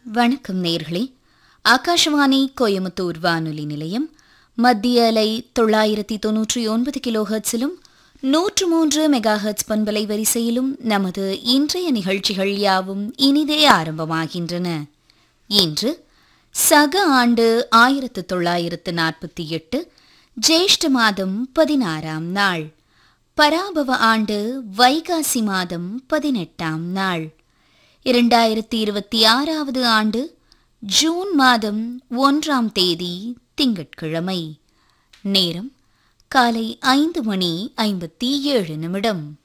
வணக்கம் நேர்களே ஆகாஷவாணி கோயமுத்தூர் வானொலி நிலையம் மத்திய அலை தொள்ளாயிரத்தி தொன்னூற்றி ஒன்பது கிலோ ஹெர்ட்ஸிலும் நூற்று மூன்று மெகா ஹெர்ட்ஸ் பண்பலை வரிசையிலும் நமது இன்றைய நிகழ்ச்சிகள் யாவும் இனிதே ஆரம்பமாகின்றன இன்று சக ஆண்டு ஆயிரத்து தொள்ளாயிரத்து நாற்பத்தி எட்டு ஜேஷ்ட மாதம் பதினாறாம் நாள் பராபவ ஆண்டு வைகாசி மாதம் பதினெட்டாம் நாள் இரண்டாயிரத்தி இருபத்தி ஆறாவது ஆண்டு ஜூன் மாதம் ஒன்றாம் தேதி திங்கட்கிழமை நேரம் காலை ஐந்து மணி ஐம்பத்தி ஏழு நிமிடம்